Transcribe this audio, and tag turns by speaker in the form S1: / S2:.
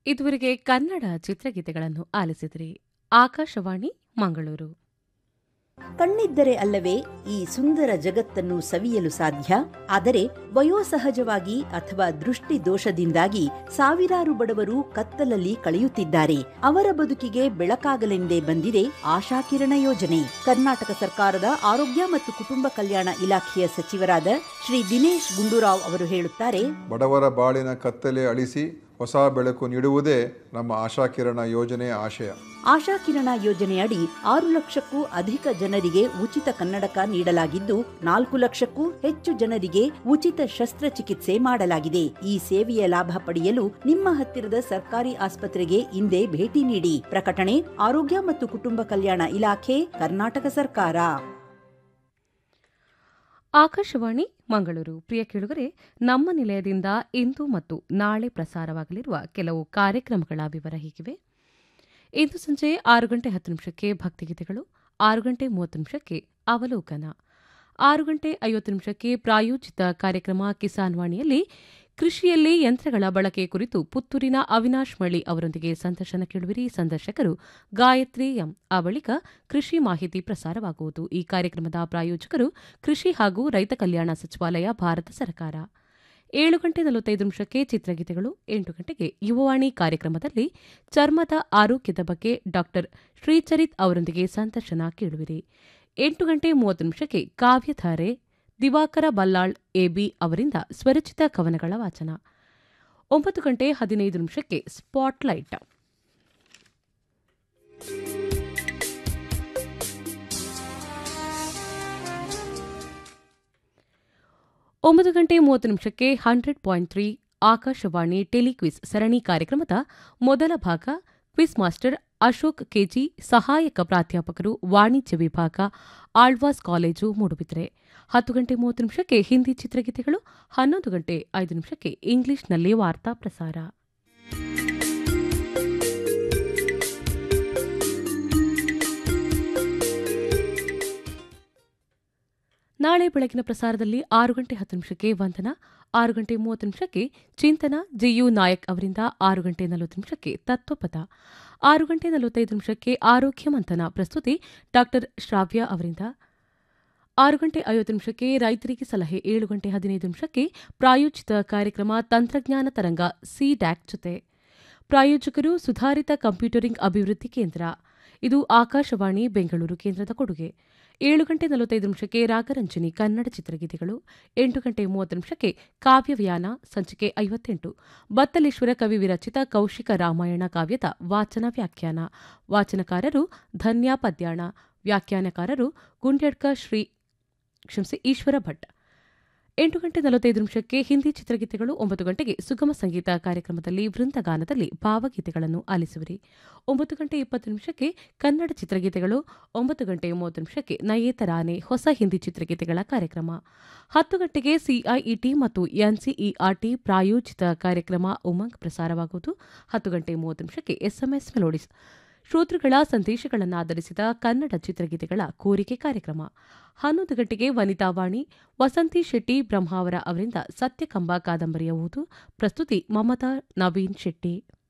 S1: ಇದುವರೆಗೆ ಕನ್ನಡ ಚಿತ್ರಗೀತೆಗಳನ್ನು ಆಲಿಸಿದ್ರಿ ಆಕಾಶವಾಣಿ ಮಂಗಳೂರು
S2: ಕಣ್ಣಿದ್ದರೆ ಅಲ್ಲವೇ ಈ ಸುಂದರ ಜಗತ್ತನ್ನು ಸವಿಯಲು ಸಾಧ್ಯ ಆದರೆ ವಯೋಸಹಜವಾಗಿ ಅಥವಾ ದೃಷ್ಟಿ ದೋಷದಿಂದಾಗಿ ಸಾವಿರಾರು ಬಡವರು ಕತ್ತಲಲ್ಲಿ ಕಳೆಯುತ್ತಿದ್ದಾರೆ ಅವರ ಬದುಕಿಗೆ ಬೆಳಕಾಗಲೆಂದೇ ಬಂದಿದೆ ಆಶಾಕಿರಣ ಯೋಜನೆ ಕರ್ನಾಟಕ ಸರ್ಕಾರದ ಆರೋಗ್ಯ ಮತ್ತು ಕುಟುಂಬ ಕಲ್ಯಾಣ ಇಲಾಖೆಯ ಸಚಿವರಾದ ಶ್ರೀ ದಿನೇಶ್ ಗುಂಡೂರಾವ್ ಅವರು ಹೇಳುತ್ತಾರೆ
S3: ಬಡವರ ಬಾಳಿನ ಕತ್ತಲೆ ಅಳಿಸಿ ಹೊಸ ಬೆಳಕು ನೀಡುವುದೇ ನಮ್ಮ ಆಶಾಕಿರಣ ಯೋಜನೆಯ ಆಶಯ
S2: ಆಶಾಕಿರಣ ಯೋಜನೆಯಡಿ ಆರು ಲಕ್ಷಕ್ಕೂ ಅಧಿಕ ಜನರಿಗೆ ಉಚಿತ ಕನ್ನಡಕ ನೀಡಲಾಗಿದ್ದು ನಾಲ್ಕು ಲಕ್ಷಕ್ಕೂ ಹೆಚ್ಚು ಜನರಿಗೆ ಉಚಿತ ಶಸ್ತ್ರಚಿಕಿತ್ಸೆ ಮಾಡಲಾಗಿದೆ ಈ ಸೇವೆಯ ಲಾಭ ಪಡೆಯಲು ನಿಮ್ಮ ಹತ್ತಿರದ ಸರ್ಕಾರಿ ಆಸ್ಪತ್ರೆಗೆ ಇಂದೇ ಭೇಟಿ ನೀಡಿ ಪ್ರಕಟಣೆ ಆರೋಗ್ಯ ಮತ್ತು ಕುಟುಂಬ ಕಲ್ಯಾಣ ಇಲಾಖೆ ಕರ್ನಾಟಕ ಸರ್ಕಾರ
S1: ಆಕಾಶವಾಣಿ ಮಂಗಳೂರು ಪ್ರಿಯ ಕೇಳುಗರೆ ನಮ್ಮ ನಿಲಯದಿಂದ ಇಂದು ಮತ್ತು ನಾಳೆ ಪ್ರಸಾರವಾಗಲಿರುವ ಕೆಲವು ಕಾರ್ಯಕ್ರಮಗಳ ವಿವರ ಹೀಗಿವೆ ಇಂದು ಸಂಜೆ ಆರು ಗಂಟೆ ಹತ್ತು ನಿಮಿಷಕ್ಕೆ ಭಕ್ತಿಗೀತೆಗಳು ಆರು ಗಂಟೆ ಮೂವತ್ತು ನಿಮಿಷಕ್ಕೆ ಅವಲೋಕನ ಆರು ಗಂಟೆ ಐವತ್ತು ನಿಮಿಷಕ್ಕೆ ಪ್ರಾಯೋಜಿತ ಕಾರ್ಯಕ್ರಮ ಕಿಸಾನ್ ವಾಣಿಯಲ್ಲಿ ಕೃಷಿಯಲ್ಲಿ ಯಂತ್ರಗಳ ಬಳಕೆ ಕುರಿತು ಪುತ್ತೂರಿನ ಅವಿನಾಶ್ ಮಳಿ ಅವರೊಂದಿಗೆ ಸಂದರ್ಶನ ಕೇಳುವಿರಿ ಸಂದರ್ಶಕರು ಗಾಯತ್ರಿ ಎಂ ಆ ಬಳಿಕ ಕೃಷಿ ಮಾಹಿತಿ ಪ್ರಸಾರವಾಗುವುದು ಈ ಕಾರ್ಯಕ್ರಮದ ಪ್ರಾಯೋಜಕರು ಕೃಷಿ ಹಾಗೂ ರೈತ ಕಲ್ಯಾಣ ಸಚಿವಾಲಯ ಭಾರತ ಸರ್ಕಾರ ಏಳು ಗಂಟೆ ನಲವತ್ತೈದು ನಿಮಿಷಕ್ಕೆ ಚಿತ್ರಗೀತೆಗಳು ಎಂಟು ಗಂಟೆಗೆ ಯುವವಾಣಿ ಕಾರ್ಯಕ್ರಮದಲ್ಲಿ ಚರ್ಮದ ಆರೋಗ್ಯದ ಬಗ್ಗೆ ಡಾಕ್ಟರ್ ಶ್ರೀಚರಿತ್ ಅವರೊಂದಿಗೆ ಸಂದರ್ಶನ ಕೇಳುವಿರಿ ಎಂಟು ಗಂಟೆ ಮೂವತ್ತು ನಿಮಿಷಕ್ಕೆ ಕಾವ್ಯಧಾರೆ ದಿವಾಕರ ಬಲ್ಲಾಳ್ ಎಬಿ ಅವರಿಂದ ಸ್ವರಚಿತ ಕವನಗಳ ವಾಚನ ಒಂಬತ್ತು ಗಂಟೆ ಹದಿನೈದು ನಿಮಿಷಕ್ಕೆ ಸ್ಪಾಟ್ಲೈಟ್ ಒಂಬತ್ತು ಗಂಟೆ ಮೂವತ್ತು ನಿಮಿಷಕ್ಕೆ hundred point three Akashvani telequiz ಸರಣಿ ಕಾರ್ಯಕ್ರಮದ ಮೊದಲ ಭಾಗ ಕ್ವಿಸ್ ಮಾಸ್ಟರ್ ಅಶೋಕ್ ಕೆಜಿ ಸಹಾಯಕ ಪ್ರಾಧ್ಯಾಪಕರು ವಾಣಿಜ್ಯ ವಿಭಾಗ ಆಳ್ವಾಸ್ ಕಾಲೇಜು ಮೂಡುಬಿದ್ರೆ ಹತ್ತು ಗಂಟೆ ಮೂವತ್ತು ನಿಮಿಷಕ್ಕೆ ಹಿಂದಿ ಚಿತ್ರಗೀತೆಗಳು ಹನ್ನೊಂದು ಗಂಟೆ ಐದು ನಿಮಿಷಕ್ಕೆ ಇಂಗ್ಲಿಷ್ನಲ್ಲಿ ವಾರ್ತಾ ಪ್ರಸಾರ ನಾಳೆ ಬೆಳಗಿನ ಪ್ರಸಾರದಲ್ಲಿ ಆರು ಗಂಟೆ ಹತ್ತು ನಿಮಿಷಕ್ಕೆ ವಂದನ ಆರು ಗಂಟೆ ಮೂವತ್ತು ನಿಮಿಷಕ್ಕೆ ಚಿಂತನ ಜಿಯು ನಾಯಕ್ ಅವರಿಂದ ಆರು ಗಂಟೆ ನಲವತ್ತು ನಿಮಿಷಕ್ಕೆ ತತ್ವಪದ ಆರು ಗಂಟೆ ನಲವತ್ತೈದು ನಿಮಿಷಕ್ಕೆ ಆರೋಗ್ಯ ಮಂಥನ ಪ್ರಸ್ತುತಿ ಡಾಕ್ಟರ್ ಶ್ರಾವ್ಯ ಅವರಿಂದ ಆರು ಗಂಟೆ ಐವತ್ತು ನಿಮಿಷಕ್ಕೆ ರೈತರಿಗೆ ಸಲಹೆ ಏಳು ಗಂಟೆ ಹದಿನೈದು ನಿಮಿಷಕ್ಕೆ ಪ್ರಾಯೋಜಿತ ಕಾರ್ಯಕ್ರಮ ತಂತ್ರಜ್ಞಾನ ತರಂಗ ಸಿ ಡ್ಯಾಕ್ ಜೊತೆ ಪ್ರಾಯೋಜಕರು ಸುಧಾರಿತ ಕಂಪ್ಯೂಟರಿಂಗ್ ಅಭಿವೃದ್ಧಿ ಕೇಂದ್ರ ಇದು ಆಕಾಶವಾಣಿ ಬೆಂಗಳೂರು ಕೇಂದ್ರದ ಕೊಡುಗೆ ಏಳು ಗಂಟೆ ನಲವತ್ತೈದು ನಿಮಿಷಕ್ಕೆ ರಾಗರಂಜನಿ ಕನ್ನಡ ಚಿತ್ರಗೀತೆಗಳು ಎಂಟು ಗಂಟೆ ಮೂವತ್ತು ನಿಮಿಷಕ್ಕೆ ಕಾವ್ಯವ್ಯಾನ ಸಂಚಿಕೆ ಐವತ್ತೆಂಟು ಬತ್ತಲೇಶ್ವರ ಕವಿ ವಿರಚಿತ ಕೌಶಿಕ ರಾಮಾಯಣ ಕಾವ್ಯದ ವಾಚನ ವ್ಯಾಖ್ಯಾನ ವಾಚನಕಾರರು ಧನ್ಯಾ ಪದ್ಯಾಣ ವ್ಯಾಖ್ಯಾನಕಾರರು ಗುಂಡ್ಯಡ್ಕ ಶ್ರೀ ಕ್ಷಮಿಸಿ ಈಶ್ವರ ಭಟ್ ಎಂಟು ಗಂಟೆ ನಲವತ್ತೈದು ನಿಮಿಷಕ್ಕೆ ಹಿಂದಿ ಚಿತ್ರಗೀತೆಗಳು ಒಂಬತ್ತು ಗಂಟೆಗೆ ಸುಗಮ ಸಂಗೀತ ಕಾರ್ಯಕ್ರಮದಲ್ಲಿ ವೃಂದಗಾನದಲ್ಲಿ ಭಾವಗೀತೆಗಳನ್ನು ಆಲಿಸುವಿರಿ ಒಂಬತ್ತು ಗಂಟೆ ಇಪ್ಪತ್ತು ನಿಮಿಷಕ್ಕೆ ಕನ್ನಡ ಚಿತ್ರಗೀತೆಗಳು ಒಂಬತ್ತು ಗಂಟೆ ಮೂವತ್ತು ನಿಮಿಷಕ್ಕೆ ನಯೇತರಾನೆ ಹೊಸ ಹಿಂದಿ ಚಿತ್ರಗೀತೆಗಳ ಕಾರ್ಯಕ್ರಮ ಹತ್ತು ಗಂಟೆಗೆ ಸಿಐಇಟಿ ಮತ್ತು ಎನ್ಸಿಇಆರ್ಟಿ ಪ್ರಾಯೋಜಿತ ಕಾರ್ಯಕ್ರಮ ಉಮಂಗ್ ಪ್ರಸಾರವಾಗುವುದು ಹತ್ತು ಗಂಟೆ ಮೂವತ್ತು ನಿಮಿಷಕ್ಕೆ ಎಸ್ಎಂಎಸ್ ಮೆಲೋಡಿಸ್ ಶ್ರೋತೃಗಳ ಸಂದೇಶಗಳನ್ನು ಆಧರಿಸಿದ ಕನ್ನಡ ಚಿತ್ರಗೀತೆಗಳ ಕೋರಿಕೆ ಕಾರ್ಯಕ್ರಮ ಹನ್ನೊಂದು ಗಂಟೆಗೆ ವನಿತಾವಾಣಿ ವಸಂತಿ ಶೆಟ್ಟಿ ಬ್ರಹ್ಮಾವರ ಅವರಿಂದ ಸತ್ಯಕಂಬ ಕಾದಂಬರಿಯ ಓದು ಪ್ರಸ್ತುತಿ ಮಮತಾ ನವೀನ್ ಶೆಟ್ಟಿ